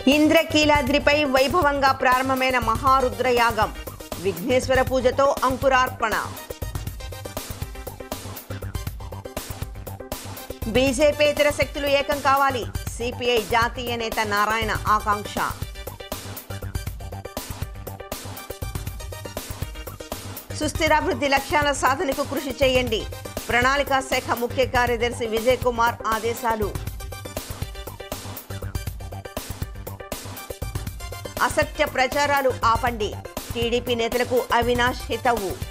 ఇంద్రకీలాద్రిపై వైభవంగా ప్రారంభమైన మహారుద్రయాగం విఘ్నేశ్వర పూజతో అంకురార్పణ బీజేపీతర శక్తులు ఏకం కావాలి సిపిఐ జాతీయ నేత నారాయణ ఆకాంక్ష సుస్థిరాభివృద్ధి లక్ష్యాల సాధనకు కృషి చేయండి ప్రణాళికా శాఖ ముఖ్య కార్యదర్శి విజయ్ కుమార్ ఆదేశాలు అసత్య ప్రచారాలు ఆపండి టీడీపీ నేతలకు అవినాష్ హితవు